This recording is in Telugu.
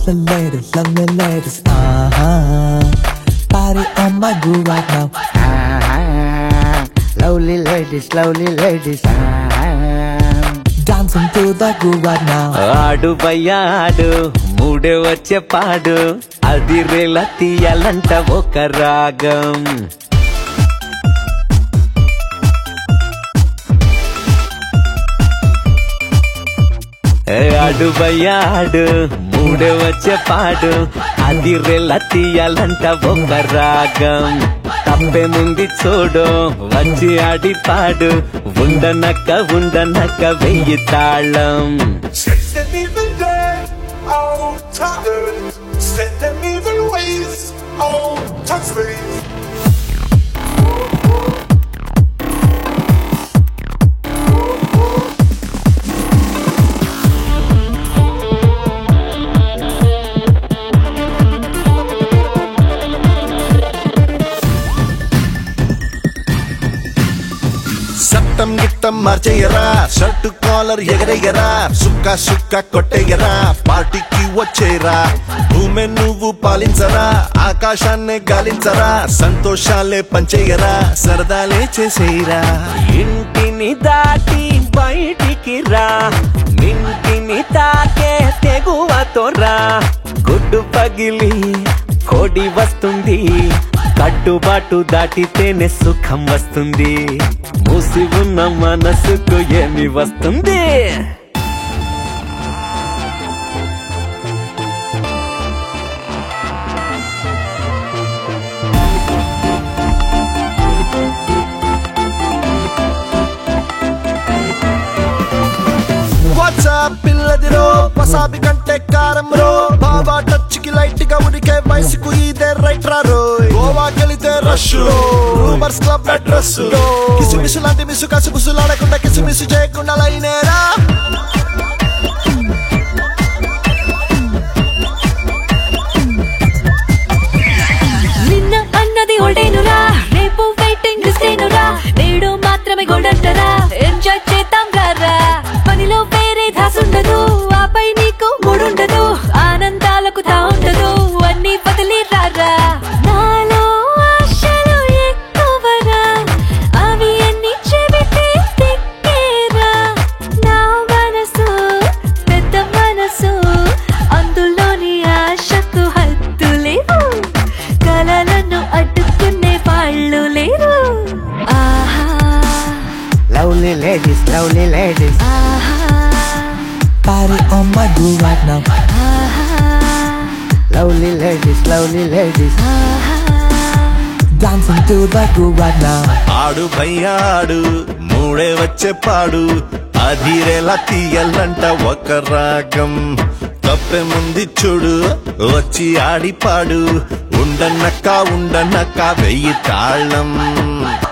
lovely ladies, lovely ladies, uh-huh. Party on my groove right now. Ah, lovely ladies, lovely ladies. Ah. Dancing to the groove right now. ఆడు బయ్యాడు మూడే వచ్చే పాడు అది రేల తీయాలంట ఒక రాగం ఏ ఆడు బయ్యాడు మూడే వచ్చే పాడు అది రేల తీయాలంట ఒక రాగం తప్పేముంది చూడు వచ్చి ఆడి పాడు ఉండనక్క ఉండనక్క వెయ్యి తాళం Set them even dead, oh, tired. Set them even ways, oh, touch sleeves. సట్టం గిట్టం మార్చేయరా షర్టు కాలర్ ఎగరేయరా సుక్క సుక్క కొట్టేయరా పార్టీకి వచ్చేయరా భూమి నువ్వు పాలించరా ఆకాశాన్నే గాలించరా సంతోషాలే పంచేయరా సరదాలే చేసేయరా ఇంటిని దాటి బయటికి రా నింటిని తాకే తెగువతో రా గుడ్డు పగిలి కోడి వస్తుంది కట్టుబాటు దాటితేనే సుఖం వస్తుంది మూసి ఉన్న మనసుకు ఏమి వస్తుంది వాట్సాప్ పిల్లదిరో వసాబి కంటే కారం రో బాబా టచ్ కి లైట్ గా ఉడికే వయసుకు ఇదే రైట్ రా రోయ్ గోవాకెళితే రష్ రో రూమర్స్ క్లబ్ అడ్రస్ రో కిసుమిసు లాంటి మిసు కసుబుసులాడకుండా కిసుమిసు చేయకుండా లైనేరా నిన్న అన్నది ఓల్డేనురా రేపు వెయిటింగ్ లిస్టేనురా నేడు మాత్రమే గోల్డంటరా ఎంజాయ్ చేద్దాం రారా పనిలో వేరే ధాసుండదు ఆపై నీకు మూడుండదు ఆనందాలకు తా ఉండదు అన్ని బదిలీ రారా నాలో ఆశలు ఎక్కువరా అవి అన్ని చెబితే తిక్కేరా నా మనసు పెద్ద మనసు అందులోని ఆశకు హద్దు లేవు కలలను అడ్డుకునే వాళ్ళు లేరు ఆహా Lovely ladies, lovely ladies. ఆహా Party on my groove right now. ఆహా Lovely ladies, lovely ladies. ఆహా Dancing to the groove right now. ఆడు భయ్యాడు మూడే వచ్చే పాడు అదిరేలా తీయాలంట ఒక రాగం తప్పే ముందు చూడు వచ్చి ఆడి పాడు ఉండనక్క ఉండనక్క వెయ్యి తాళం